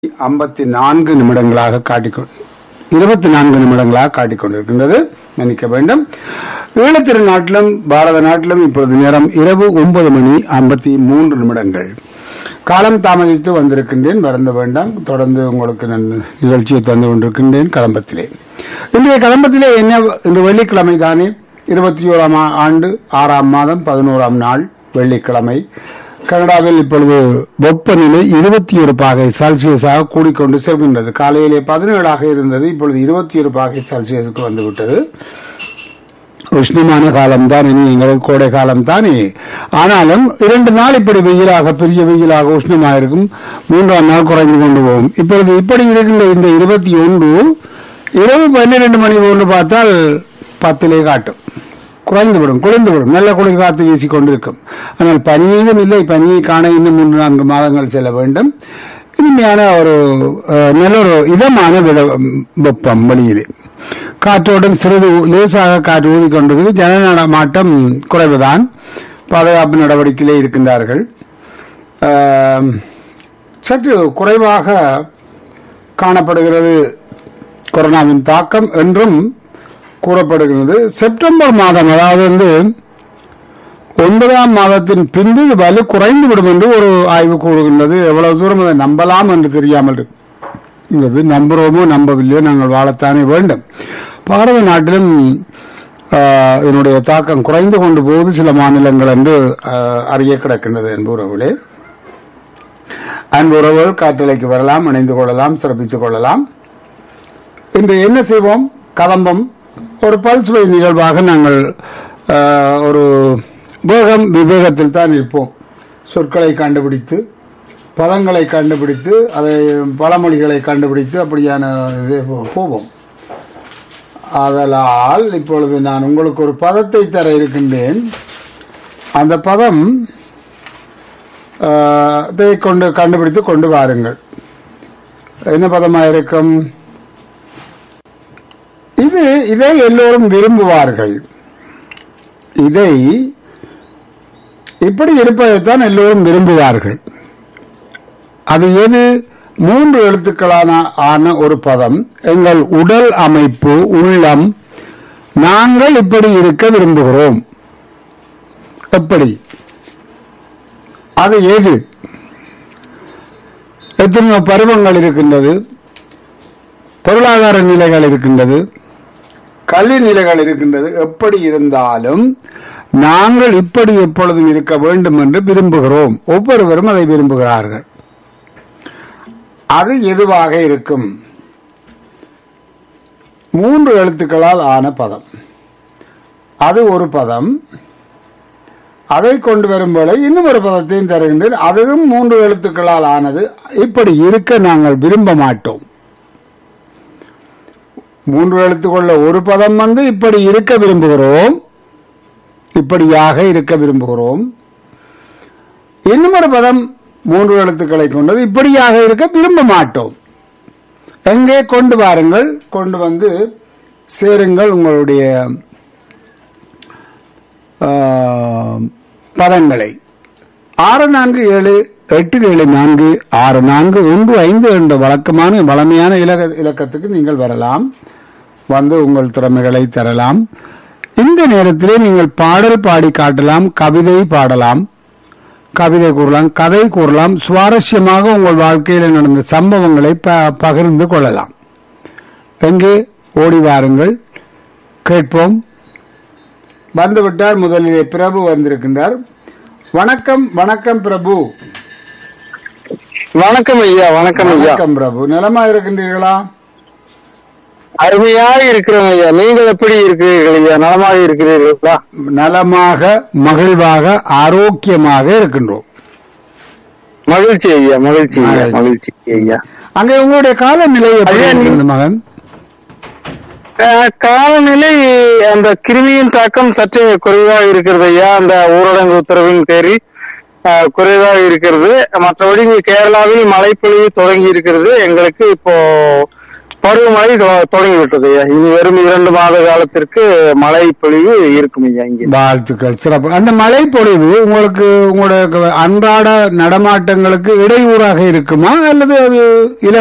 ஐம்பத்தி நான்கு நிமிடங்களாக காட்டிக்கொ இருபத்தி நான்கு நிமிடங்களாக காட்டிக்கொண்டிருக்கின்றது நினைக்க வேண்டும் ஈழத்திரு நாட்டிலும் பாரத நாட்டிலும் இப்பொழுது நேரம் இரவு ஒன்பது மணி ஐம்பத்தி மூன்று நிமிடங்கள் காலம் தாமதித்து வந்திருக்கின்றேன் மறந்த வேண்டாம் தொடர்ந்து உங்களுக்கு நான் நிகழ்ச்சியை தந்து கொண்டிருக்கின்றேன் கதம்பத்திலே இன்றைய கதம்பத்திலே என்ன இன்று வெள்ளிக்கிழமை தானே இருபத்தி ஓராம் ஆண்டு ஆறாம் மாதம் பதினோராம் நாள் வெள்ளிக்கிழமை கனடாவில் இப்பொழுது வெப்பநிலை இருபத்தி ஒரு பாகை செல்சியஸாக கூடிக்கொண்டு செல்கின்றது காலையிலே பதினேழாக இருந்தது இப்பொழுது இருபத்தி ஒரு பாகை செல்சியஸுக்கு வந்துவிட்டது உஷ்ணமான காலம்தான் இனி எங்களுக்கு கோடை காலம் தானே ஆனாலும் இரண்டு நாள் இப்படி வெயிலாக பெரிய வெயிலாக உஷ்ணமாக இருக்கும் மூன்றாம் நாள் குறைந்து கொண்டு போகும் இப்பொழுது இப்படி இருக்கின்ற இந்த இருபத்தி ஒன்று இரவு பன்னிரண்டு மணி போன்று பார்த்தால் பத்திலே காட்டும் குறைந்துவிடும் குளிர்ந்துவிடும் நல்ல குளிர் காத்து வீசிக் கொண்டிருக்கும் ஆனால் பனியும் இல்லை பனியை காண இன்னும் மூன்று நான்கு மாதங்கள் செல்ல வேண்டும் இனிமையான ஒரு அஹ், நல்ல ஒரு இதமான விட- வெப்பம் வெளியிலே காற்றோடும் சிறிது லேசாக காற்று ஊதிக்கொண்டது ஜன நடமாட்டம் குறைவுதான் பாதுகாப்பு நடவடிக்கையிலே இருக்கின்றார்கள் ஆம், சற்று குறைவாக காணப்படுகிறது கொரோனாவின் தாக்கம் என்றும் கூறப்படுகிறது செப்டம்பர் மாதம் அதாவது வந்து ஒன்பதாம் மாதத்தின் பின்பு இது வலு குறைந்து விடும் என்று ஒரு ஆய்வு கூறுகின்றது எவ்வளவு தூரம் அதை நம்பலாம் என்று தெரியாமல் இருக்கிறது நம்புகிறோமோ நம்பவில்லையோ நாங்கள் வாழத்தானே வேண்டும் பாரத நாட்டிலும் ஆஹ், இதனுடைய தாக்கம் குறைந்து கொண்டு போவது சில மாநிலங்கள் என்று ஆஹ், அறிய கிடக்கின்றது என்புறவுகளே அன்புறவுகள் காற்றலைக்கு வரலாம் இணைந்து கொள்ளலாம் சிறப்பித்துக் கொள்ளலாம் இன்று என்ன செய்வோம் கதம்பம் ஒரு பல்சுவை நிகழ்வாக நாங்கள் ஆஹ், ஒரு வேகம் விவேகத்தில் தான் இருப்போம் சொற்களை கண்டுபிடித்து பதங்களை கண்டுபிடித்து அதை பழமொழிகளை கண்டுபிடித்து அப்படியான இது போ- போவோம் ஆதலால் இப்பொழுது நான் உங்களுக்கு ஒரு பதத்தை தர இருக்கின்றேன் அந்த பதம் ஆஹ், இதை கொண்டு கண்டுபிடித்து கொண்டு வாருங்கள் என்ன பதமாக இருக்கும் இது இதை எல்லோரும் விரும்புவார்கள் இதை இப்படி இருப்பதைத்தான் எல்லோரும் விரும்புவார்கள் அது எது மூன்று எழுத்துக்களான ஆன ஒரு பதம் எங்கள் உடல் அமைப்பு உள்ளம் நாங்கள் இப்படி இருக்க விரும்புகிறோம் எப்படி அது எது எத்தனையோ பருவங்கள் இருக்கின்றது பொருளாதார நிலைகள் இருக்கின்றது கல்வி நிலைகள் இருக்கின்றது எப்படி இருந்தாலும் நாங்கள் இப்படி எப்பொழுதும் இருக்க வேண்டும் என்று விரும்புகிறோம் ஒவ்வொருவரும் அதை விரும்புகிறார்கள் அது எதுவாக இருக்கும் மூன்று எழுத்துக்களால் ஆன பதம் அது ஒரு பதம் அதை கொண்டு வரும் வேளை இன்னும் ஒரு பதத்தையும் தருகின்றேன் அதுவும் மூன்று எழுத்துக்களால் ஆனது இப்படி இருக்க நாங்கள் விரும்ப மாட்டோம் மூன்று எழுத்துக்கொள்ள ஒரு பதம் வந்து இப்படி இருக்க விரும்புகிறோம் இப்படியாக இருக்க விரும்புகிறோம் இன்னும் ஒரு பதம் மூன்று எழுத்துக்களை கொண்டது இப்படியாக இருக்க விரும்ப மாட்டோம் எங்கே கொண்டு வாருங்கள் கொண்டு வந்து சேருங்கள் உங்களுடைய ஆ, பதங்களை ஆறு நான்கு ஏழு எட்டு ஏழு நான்கு ஆறு நான்கு ஒன்று ஐந்து என்ற வழக்கமான வளமையான இலக்க இலக்கத்துக்கு நீங்கள் வரலாம் வந்து உங்கள் திறமைகளை தரலாம் இந்த நேரத்திலே நீங்கள் பாடல் பாடி காட்டலாம் கவிதை பாடலாம் கவிதை கூறலாம் கதை கூறலாம் சுவாரஸ்யமாக உங்கள் வாழ்க்கையில் நடந்த சம்பவங்களை ப- பகிர்ந்து கொள்ளலாம் எங்கே ஓடி வாருங்கள் கேட்போம் வந்துவிட்டார் முதலிலே பிரபு வந்திருக்கின்றார் வணக்கம் வணக்கம் பிரபு வணக்கம் ஐயா வணக்கம் ஐயா வணக்கம் பிரபு நலமா இருக்கின்றீர்களா அருமையாக இருக்கிறோம் ஐயா நீங்கள் எப்படி இருக்கிறீர்கள் ஐயா நலமாக இருக்கிறீர்களா நலமாக மகிழ்வாக ஆரோக்கியமாக இருக்கின்றோம் மகிழ்ச்சி ஐயா மகிழ்ச்சி ஐயா மகிழ்ச்சி. மகிழ்ச்சி ஐயா அங்கே உங்களுடைய காலநிலை எப்படி ஐயா, நீ- இருக்கிறது மகன் அஹ், காலநிலை அந்த கிருமியின் தாக்கம் சற்று குறைவாக இருக்கிறது ஐயா அந்த ஊரடங்கு உத்தரவின் பேரில் அஹ், குறைவாக இருக்கிறது மற்றபடி இங்க கேரளாவில் மழைப்பொழிவு தொடங்கி இருக்கிறது எங்களுக்கு இப்போ பருவமழை தொ- தொடங்கி விட்டது ஐயா இது வெறும் இரண்டு மாத காலத்திற்கு மழை பொழிவு இருக்கும் ஐயா இங்கே வாழ்த்துக்கள் சிறப்பு அந்த மழை பொழிவு உங்களுக்கு உங்களுடைய அன்றாட நடமாட்டங்களுக்கு இடையூறாக இருக்குமா அல்லது அது